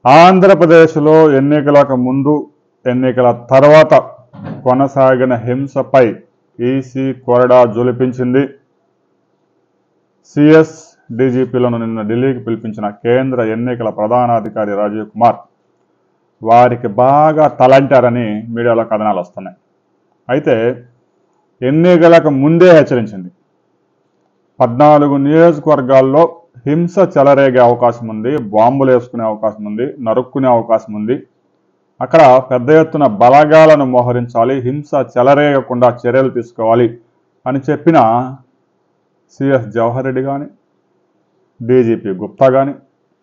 ఆంధ్రప్రదేశ్లో ఎన్నికలకు ముందు ఎన్నికల తర్వాత కొనసాగిన హింసపై ఈసీ కొరడా జొలిపించింది సిఎస్ డీజీపీలను నిన్న ఢిల్లీకి పిలిపించిన కేంద్ర ఎన్నికల ప్రధానాధికారి రాజీవ్ కుమార్ వారికి బాగా తలంటారని మీడియాలో కథనాలు వస్తున్నాయి అయితే ఎన్నికలకు ముందే హెచ్చరించింది పద్నాలుగు నియోజకవర్గాల్లో హింస చెలరేగే అవకాశం ఉంది బాంబులు వేసుకునే అవకాశం ఉంది నరుక్కునే అవకాశం ఉంది అక్కడ పెద్ద ఎత్తున బలగాలను మోహరించాలి హింస చెలరేగకుండా చర్యలు తీసుకోవాలి అని చెప్పిన సిఎస్ జవహర్ రెడ్డి కానీ డీజీపీ గుప్తా కానీ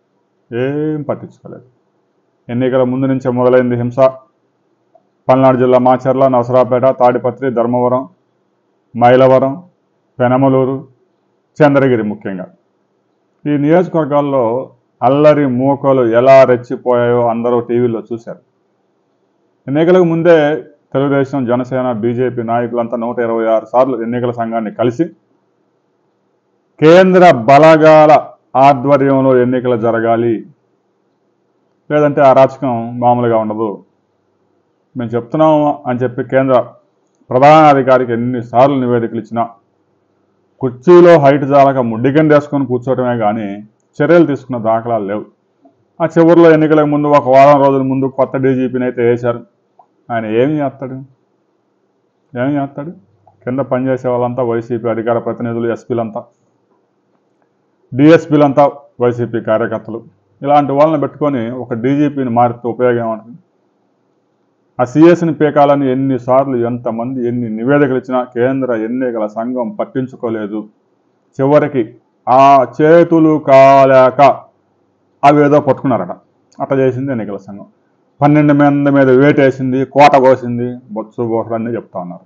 ఏం పట్టించుకోలేదు ఎన్నికల ముందు నుంచే మొదలైంది హింస పల్నాడు జిల్లా మాచర్ల నవసరాపేట తాడిపత్రి ధర్మవరం మైలవరం పెనమలూరు చంద్రగిరి ముఖ్యంగా ఈ నియోజకవర్గాల్లో అల్లరి మూకలు ఎలా రెచ్చిపోయాయో అందరూ టీవీలో చూశారు ఎన్నికలకు ముందే తెలుగుదేశం జనసేన బీజేపీ నాయకులంతా నూట ఇరవై ఆరు సార్లు ఎన్నికల సంఘాన్ని కలిసి కేంద్ర బలగాల ఆధ్వర్యంలో ఎన్నికలు జరగాలి లేదంటే అరాచకం మామూలుగా ఉండదు మేము చెప్తున్నాము అని చెప్పి కేంద్ర ప్రధానాధికారికి ఎన్నిసార్లు నివేదికలు ఇచ్చినా కుర్చీలో హైట్ జాలక ముడ్డిగన్ వేసుకొని కూర్చోవటమే కానీ చర్యలు తీసుకున్న దాఖలాలు లేవు ఆ చివరిలో ఎన్నికలకు ముందు ఒక వారం రోజుల ముందు కొత్త డీజీపీని అయితే వేశారు ఆయన ఏమి చేస్తాడు ఏమి చేస్తాడు కింద పనిచేసే వాళ్ళంతా వైసీపీ అధికార ప్రతినిధులు ఎస్పీలంతా డిఎస్పీలంతా వైసీపీ కార్యకర్తలు ఇలాంటి వాళ్ళని పెట్టుకొని ఒక డీజీపీని మారితే ఉపయోగం ఏమంటుంది ఆ సిఎస్ని పీకాలని ఎన్నిసార్లు ఎంతమంది ఎన్ని నివేదికలు ఇచ్చినా కేంద్ర ఎన్నికల సంఘం పట్టించుకోలేదు చివరికి ఆ చేతులు కాలేక అవేదో పట్టుకున్నారట అట్ట చేసింది ఎన్నికల సంఘం పన్నెండు మంది మీద వేటేసింది కోట కోసింది బొత్సు బోసలు అన్నీ చెప్తా ఉన్నారు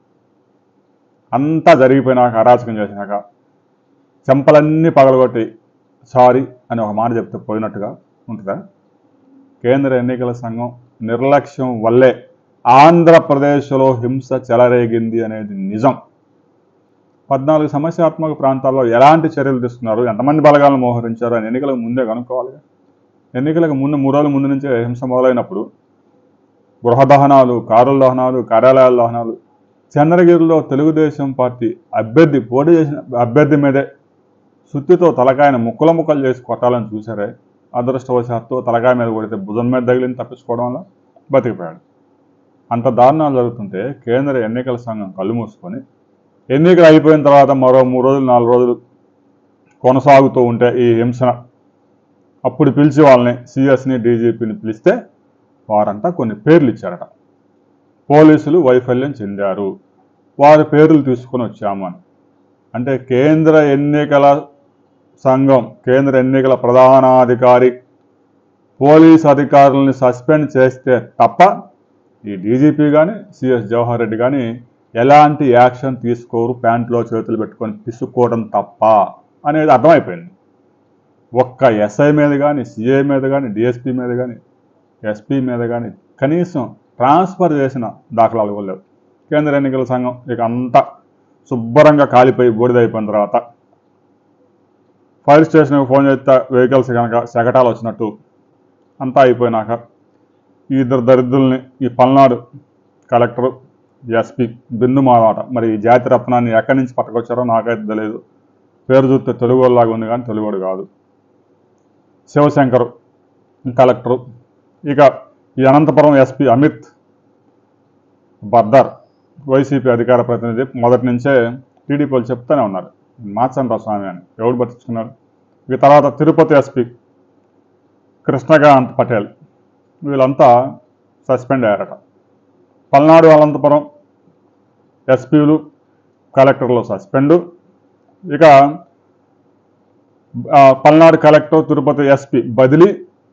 అంతా జరిగిపోయినాక అరాచకం చేసినాక చెంపలన్నీ పగలగొట్టి సారీ అని ఒక మాట చెప్తే పోయినట్టుగా ఉంటుందా కేంద్ర ఎన్నికల సంఘం నిర్లక్ష్యం వల్లే ఆంధ్రప్రదేశ్లో హింస చెలరేగింది అనేది నిజం పద్నాలుగు సమస్యాత్మక ప్రాంతాల్లో ఎలాంటి చర్యలు తీసుకున్నారు ఎంతమంది బలగాలను మోహరించారు అని ఎన్నికలకు ముందే కనుక్కోవాలి ఎన్నికలకు ముందు మూడు రోజుల ముందు నుంచే హింస మొదలైనప్పుడు గృహ దహనాలు కారుల దహనాలు కార్యాలయాల దహనాలు చంద్రగిరిలో తెలుగుదేశం పార్టీ అభ్యర్థి పోటీ చేసిన అభ్యర్థి మీదే సుత్తితో తలకాయను ముక్కల ముక్కలు చేసి కొట్టాలని చూసారే అదృష్టవశాత్తు తలకాయ మీద కొడితే భుజం మీద తగిలింది తప్పించుకోవడం వల్ల బతికిపోయాడు అంత దారుణాలు జరుగుతుంటే కేంద్ర ఎన్నికల సంఘం కళ్ళు మూసుకొని ఎన్నికలు అయిపోయిన తర్వాత మరో మూడు రోజులు నాలుగు రోజులు కొనసాగుతూ ఉంటే ఈ హింసన అప్పుడు పిలిచి వాళ్ళని సిఎస్ని డీజీపీని పిలిస్తే వారంతా కొన్ని పేర్లు ఇచ్చారట పోలీసులు వైఫల్యం చెందారు వారి పేర్లు తీసుకొని వచ్చాము అని అంటే కేంద్ర ఎన్నికల సంఘం కేంద్ర ఎన్నికల ప్రధానాధికారి పోలీస్ అధికారులని సస్పెండ్ చేస్తే తప్ప ఈ డీజీపీ కానీ సిఎస్ జవహర్ రెడ్డి కానీ ఎలాంటి యాక్షన్ తీసుకోరు ప్యాంట్లో చేతులు పెట్టుకొని పిసుక్కోవడం తప్ప అనేది అర్థమైపోయింది ఒక్క ఎస్ఐ మీద కానీ సిఐ మీద కానీ డిఎస్పీ మీద కానీ ఎస్పీ మీద కానీ కనీసం ట్రాన్స్ఫర్ చేసిన దాఖలాలు కూడా లేవు కేంద్ర ఎన్నికల సంఘం ఇక అంతా శుభ్రంగా కాలిపోయి బూడిదైపోయిన తర్వాత ఫైర్ స్టేషన్కి ఫోన్ చేస్తే వెహికల్స్ కనుక శకటాలు వచ్చినట్టు అంతా అయిపోయినాక ఈ ఇద్దరు దరిద్రుల్ని ఈ పల్నాడు కలెక్టర్ ఎస్పీ బిందు మావాట మరి ఈ జాతి రత్నాన్ని ఎక్కడి నుంచి పట్టుకొచ్చారో నాకైతే తెలియదు పేరు చూస్తే తెలుగులాగా ఉంది కానీ తెలుగుడు కాదు శివశంకర్ కలెక్టరు ఇక ఈ అనంతపురం ఎస్పీ అమిత్ బర్దర్ వైసీపీ అధికార ప్రతినిధి మొదటి నుంచే టీడీపీ వాళ్ళు చెప్తూనే ఉన్నారు మార్చండి స్వామి అని ఎవడు పట్టించుకున్నారు ఇక తర్వాత తిరుపతి ఎస్పీ కృష్ణకాంత్ పటేల్ వీళ్ళంతా సస్పెండ్ అయ్యారట పల్నాడు అనంతపురం ఎస్పీలు కలెక్టర్లు సస్పెండు ఇక ఆ, పల్నాడు కలెక్టర్ తిరుపతి ఎస్పీ బదిలీ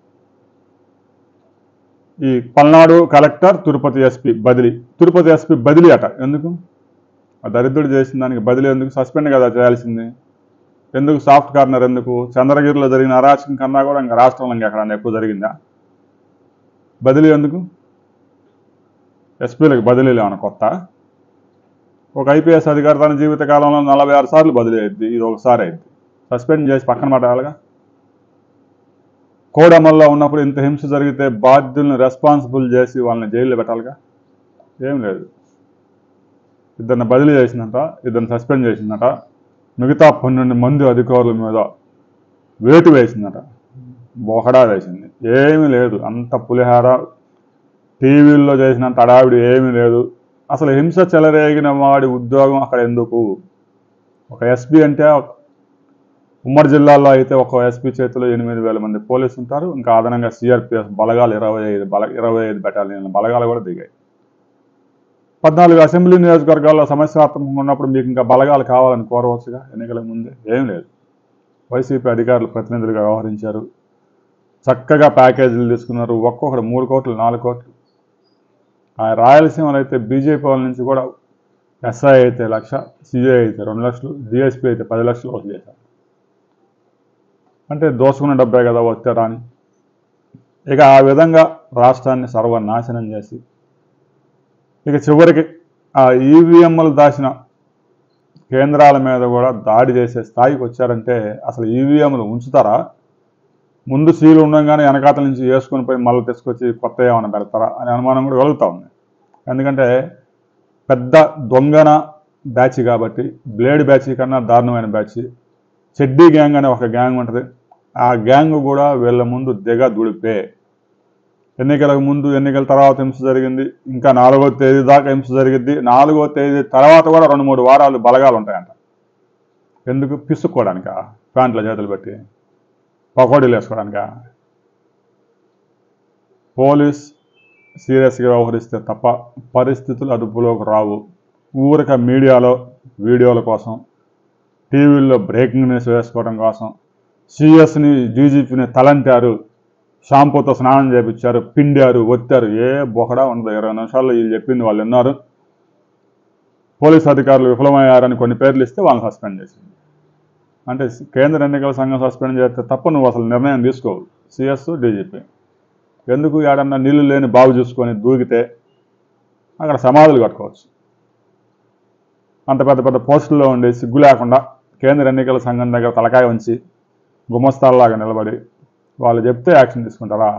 ఈ పల్నాడు కలెక్టర్ తిరుపతి ఎస్పీ బదిలీ తిరుపతి ఎస్పీ బదిలీ అట ఎందుకు ఆ దరిద్రుడు చేసిన దానికి బదిలీ ఎందుకు సస్పెండ్ కదా చేయాల్సింది ఎందుకు సాఫ్ట్ కార్నర్ ఎందుకు చంద్రగిరిలో జరిగిన అరాచకం కన్నా కూడా ఇంకా రాష్ట్రంలో ఇంకా ఎక్కడన్నా ఎక్కువ జరిగిందా బదిలీ ఎందుకు ఎస్పీలకు బదిలీలు ఏమైనా కొత్త ఒక ఐపీఎస్ అధికారి తన జీవిత కాలంలో నలభై ఆరు సార్లు బదిలీ అయింది ఇది ఒకసారి అయింది సస్పెండ్ చేసి పక్కన పట్టాలిగా కోడమల్లో ఉన్నప్పుడు ఇంత హింస జరిగితే బాధ్యులను రెస్పాన్సిబుల్ చేసి వాళ్ళని జైల్లో పెట్టాలిగా ఏం లేదు ఇద్దరిని బదిలీ చేసిందట ఇద్దరిని సస్పెండ్ చేసిందట మిగతా పన్నెండు మంది అధికారుల మీద వేటు వేసిందట బొహడా వేసింది ఏమీ లేదు అంత పులిహార టీవీల్లో చేసినంత అడావిడి ఏమీ లేదు అసలు హింస చెలరేగిన వాడి ఉద్యోగం అక్కడ ఎందుకు ఒక ఎస్పీ అంటే ఉమ్మడి జిల్లాలో అయితే ఒక ఎస్పీ చేతిలో ఎనిమిది వేల మంది పోలీసు ఉంటారు ఇంకా అదనంగా సిఆర్పిఎఫ్ బలగాలు ఇరవై ఐదు బల ఇరవై ఐదు బెటాలియన్ బలగాలు కూడా దిగాయి పద్నాలుగు అసెంబ్లీ నియోజకవర్గాల్లో సమస్యాత్మకంగా ఉన్నప్పుడు మీకు ఇంకా బలగాలు కావాలని కోరవచ్చుగా ఎన్నికల ముందే ఏం లేదు వైసీపీ అధికారులు ప్రతినిధులుగా వ్యవహరించారు చక్కగా ప్యాకేజీలు తీసుకున్నారు ఒక్కొక్కటి మూడు కోట్లు నాలుగు కోట్లు ఆ రాయలసీమలో అయితే బీజేపీ వాళ్ళ నుంచి కూడా ఎస్ఐ అయితే లక్ష సిఐ అయితే రెండు లక్షలు డిఎస్పీ అయితే పది లక్షలు వసూలు చేశారు అంటే దోసుకున్న డబ్బే కదా వచ్చారా అని ఇక ఆ విధంగా రాష్ట్రాన్ని సర్వనాశనం చేసి ఇక చివరికి ఆ ఈవీఎంలు దాచిన కేంద్రాల మీద కూడా దాడి చేసే స్థాయికి వచ్చారంటే అసలు ఈవీఎంలు ఉంచుతారా ముందు సీలు ఉండగానే వెనకాతల నుంచి వేసుకొని పోయి మళ్ళీ తీసుకొచ్చి కొత్త ఏమైనా పెడతారా అనే అనుమానం కూడా కలుగుతూ ఉంది ఎందుకంటే పెద్ద దొంగన బ్యాచ్ కాబట్టి బ్లేడ్ బ్యాచ్ కన్నా దారుణమైన బ్యాచ్ చెడ్డీ గ్యాంగ్ అనే ఒక గ్యాంగ్ ఉంటుంది ఆ గ్యాంగ్ కూడా వీళ్ళ ముందు దిగ దుడిపే ఎన్నికలకు ముందు ఎన్నికల తర్వాత హింస జరిగింది ఇంకా నాలుగో తేదీ దాకా హింస జరిగింది నాలుగో తేదీ తర్వాత కూడా రెండు మూడు వారాలు బలగాలు ఉంటాయంట ఎందుకు పిసుక్కోవడానికా ప్యాంట్ల చేతులు పెట్టి పకోడీలు వేసుకోవడానికా పోలీస్ సీరియస్గా వ్యవహరిస్తే తప్ప పరిస్థితులు అదుపులోకి రావు ఊరిక మీడియాలో వీడియోల కోసం టీవీల్లో బ్రేకింగ్ న్యూస్ వేసుకోవడం కోసం సిఎస్ని డీజీపీని తలంటారు షాంపూతో స్నానం చేపించారు పిండారు ఒత్తారు ఏ బొకడా ఉండదు ఇరవై నిమిషాల్లో వీళ్ళు చెప్పింది వాళ్ళు విన్నారు పోలీస్ అధికారులు విఫలమయ్యారని కొన్ని పేర్లు ఇస్తే వాళ్ళని సస్పెండ్ చేసింది అంటే కేంద్ర ఎన్నికల సంఘం సస్పెండ్ చేస్తే తప్ప నువ్వు అసలు నిర్ణయం తీసుకోవు సిఎస్ డీజీపీ ఎందుకు ఏడన్నా నీళ్లు లేని బాగు చూసుకొని దూకితే అక్కడ సమాధులు కట్టుకోవచ్చు అంత పెద్ద పెద్ద పోస్టుల్లో ఉండి సిగ్గు లేకుండా కేంద్ర ఎన్నికల సంఘం దగ్గర తలకాయ ఉంచి గుమస్తాల్లాగా నిలబడి వాళ్ళు చెప్తే యాక్షన్ తీసుకుంటారా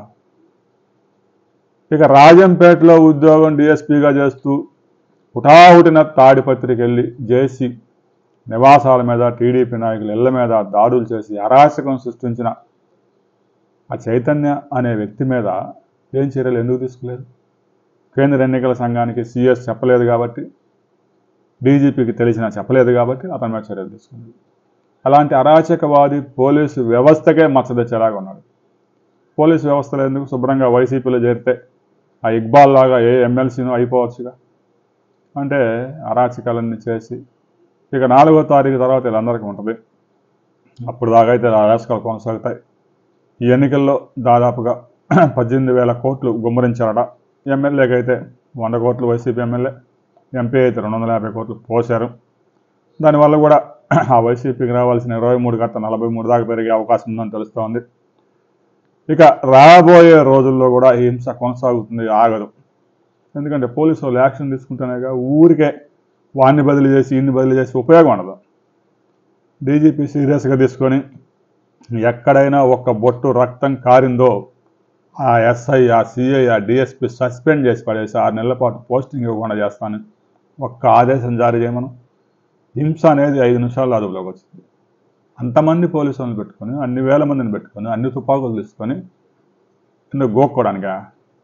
ఇక రాజంపేటలో ఉద్యోగం డిఎస్పీగా చేస్తూ హుటాహుటిన తాడిపత్రికి వెళ్ళి జేసీ నివాసాల మీద టీడీపీ నాయకుల ఇళ్ల మీద దాడులు చేసి అరాచకం సృష్టించిన ఆ చైతన్య అనే వ్యక్తి మీద ఏం చర్యలు ఎందుకు తీసుకోలేదు కేంద్ర ఎన్నికల సంఘానికి సిఎస్ చెప్పలేదు కాబట్టి డీజీపీకి తెలిసినా చెప్పలేదు కాబట్టి అతని మీద చర్యలు తీసుకుంది అలాంటి అరాచకవాది పోలీసు వ్యవస్థకే మచ్చదెచ్చేలాగా ఉన్నాడు పోలీసు వ్యవస్థలో ఎందుకు శుభ్రంగా వైసీపీలో చేరితే ఆ ఇక్బాల్ లాగా ఏ ఎమ్మెల్సీనో అయిపోవచ్చుగా అంటే అరాచకాలన్నీ చేసి ఇక నాలుగో తారీఖు తర్వాత వీళ్ళందరికీ ఉంటుంది అప్పుడు దాకా అయితే అరాచకాలు కొనసాగుతాయి ఈ ఎన్నికల్లో దాదాపుగా పద్దెనిమిది వేల కోట్లు గుమ్మరించారట ఎమ్మెల్యేకి అయితే వంద కోట్లు వైసీపీ ఎమ్మెల్యే ఎంపీ అయితే రెండు వందల యాభై కోట్లు పోశారు దానివల్ల కూడా ఆ వైసీపీకి రావాల్సిన ఇరవై మూడు గంట నలభై మూడు దాకా పెరిగే అవకాశం ఉందని తెలుస్తోంది ఇక రాబోయే రోజుల్లో కూడా ఈ హింస కొనసాగుతుంది ఆగదు ఎందుకంటే పోలీసు వాళ్ళు యాక్షన్ తీసుకుంటేనేగా ఊరికే వాడిని బదిలీ చేసి ఇన్ని బదిలీ చేసి ఉపయోగం ఉండదు డీజీపీ సీరియస్గా తీసుకొని ఎక్కడైనా ఒక్క బొట్టు రక్తం కారిందో ఆ ఎస్ఐ ఆ సిఐ ఆ డిఎస్పీ సస్పెండ్ చేసి పడేసి ఆరు నెలల పాటు పోస్టింగ్ ఇవ్వకుండా చేస్తాను ఒక్క ఆదేశం జారీ చేయమను హింస అనేది ఐదు నిమిషాల్లో అదుపులోకి వచ్చింది అంతమంది పోలీసులను పెట్టుకొని అన్ని వేల మందిని పెట్టుకొని అన్ని తుపాకులు తీసుకొని ఎందుకు గోక్కోవడానికా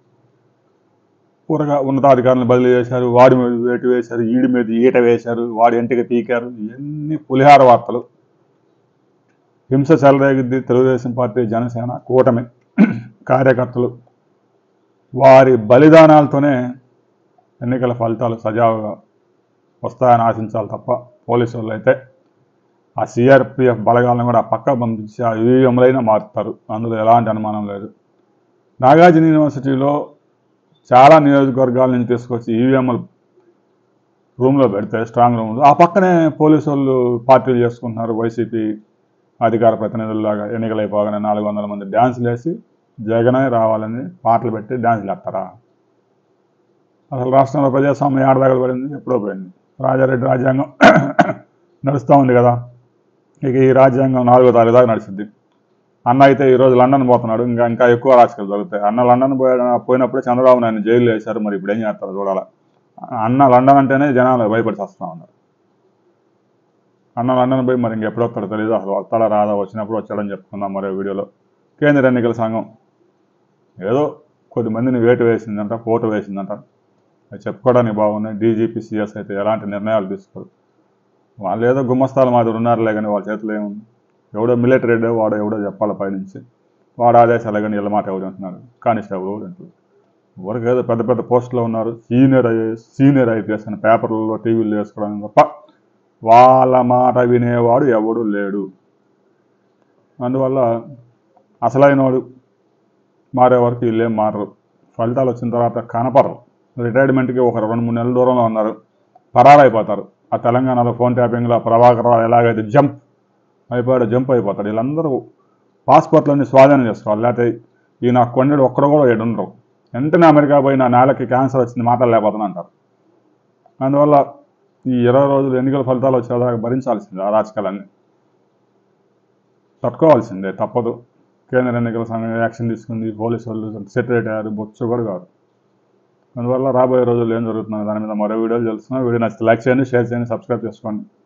ఊరగా ఉన్నతాధికారులను బదిలీ చేశారు వాడి మీద వేటు వేశారు ఈడి మీద ఈట వేశారు వాడి ఇంటికి పీకారు ఇవన్నీ పులిహార వార్తలు హింస చెలరేగిద్ది తెలుగుదేశం పార్టీ జనసేన కూటమి కార్యకర్తలు వారి బలిదానాలతోనే ఎన్నికల ఫలితాలు సజావుగా వస్తాయని ఆశించాలి తప్ప పోలీసు వాళ్ళు అయితే ఆ సిఆర్పిఎఫ్ బలగాలను కూడా పక్క పంపించి ఆ ఈవీఎంలైనా మారుతారు అందులో ఎలాంటి అనుమానం లేదు నాగార్జున యూనివర్సిటీలో చాలా నియోజకవర్గాల నుంచి తీసుకొచ్చి ఈవీఎంలు రూమ్లో పెడితే స్ట్రాంగ్ రూమ్లో ఆ పక్కనే పోలీసు వాళ్ళు పార్టీలు చేసుకుంటున్నారు వైసీపీ అధికార ప్రతినిధుల్లాగా ఎన్నికలు అయిపోగానే నాలుగు వందల మంది డ్యాన్సులు వేసి జగనే రావాలని పాటలు పెట్టి డ్యాన్సులు వేస్తారా అసలు రాష్ట్రంలో ప్రజాస్వామ్యం ఏడదాగలు పడింది ఎప్పుడో పోయింది రాజారెడ్డి రాజ్యాంగం నడుస్తూ ఉంది కదా ఇక ఈ రాజ్యాంగం నాలుగో తారీఖు దాకా నడిచింది అన్న అయితే ఈరోజు లండన్ పోతున్నాడు ఇంకా ఇంకా ఎక్కువ రాజకీయాలు జరుగుతాయి అన్న లండన్ పోయా పోయినప్పుడే చంద్రబాబు నాయుడు జైలు వేశారు మరి ఇప్పుడు ఏం చేస్తారో చూడాలి అన్న లండన్ అంటేనే జనాలు భయపడి వస్తూ ఉన్నారు అన్న లండన్ పోయి మరి ఇంకెప్పుడు వస్తాడో తెలియదు అసలు వస్తాడా రాదా వచ్చినప్పుడు వచ్చాడని చెప్పుకుందాం మరో వీడియోలో కేంద్ర ఎన్నికల సంఘం ఏదో కొద్ది మందిని వేటు వేసిందంట పోటు వేసిందంట అది చెప్పుకోవడానికి బాగున్నాయి డీజీపీ సీఎస్ అయితే ఎలాంటి నిర్ణయాలు తీసుకోరు వాళ్ళు ఏదో గుమ్మస్తాల మాదిరి ఉన్నారులే కానీ వాళ్ళ చేతిలో ఏముంది ఎవడో మిలిటరీ వాడో ఎవడో చెప్పాలి పైనుంచి వాడు ఆదేశాలు కానీ ఇళ్ళ మాట ఎవరు అంటున్నారు కానిస్టేబుల్ ఎవరు అంటున్నారు ఎవరికి ఏదో పెద్ద పెద్ద పోస్టులో ఉన్నారు సీనియర్ ఐఏఎస్ సీనియర్ ఐపీఎస్ అని పేపర్లలో టీవీలు వేసుకోవడం తప్ప వాళ్ళ మాట వినేవాడు ఎవడు లేడు అందువల్ల అసలైన వాడు మారే వరకు వీళ్ళేం మారరు ఫలితాలు వచ్చిన తర్వాత కనపడరు రిటైర్మెంట్కి ఒక రెండు మూడు నెలల దూరంలో ఉన్నారు పరారైపోతారు ఆ తెలంగాణలో ఫోన్ ట్యాపింగ్లో ప్రభాకర్ రావు ఎలాగైతే జంప్ అయిపోయాడు జంప్ అయిపోతాడు వీళ్ళందరూ పాస్పోర్ట్లన్నీ స్వాధీనం చేసుకోవాలి లేకపోతే ఈ నాకు కొండడు ఒక్కడు కూడా ఏడు ఉండరు వెంటనే అమెరికా పోయి నా నేలకి క్యాన్సర్ వచ్చింది మాట్లాడలేకపోతున్నా అంటారు అందువల్ల ఈ ఇరవై రోజులు ఎన్నికల ఫలితాలు వచ్చేదాకా భరించాల్సిందే ఆ రాజకీయాలన్నీ తట్టుకోవాల్సిందే తప్పదు కేంద్ర ఎన్నికల సంఘం యాక్షన్ తీసుకుంది పోలీసు వాళ్ళు సెటరేట్ అయ్యారు బొచ్చు కూడా కాదు అందువల్ల రాబోయే రోజుల్లో ఏం జరుగుతుందో దాని మీద మరో వీడియోలు తెలుస్తున్నా వీడియో నచ్చితే లైక్ చేయండి షేర్ చేయండి సబ్స్క్రైబ్ చేసుకోండి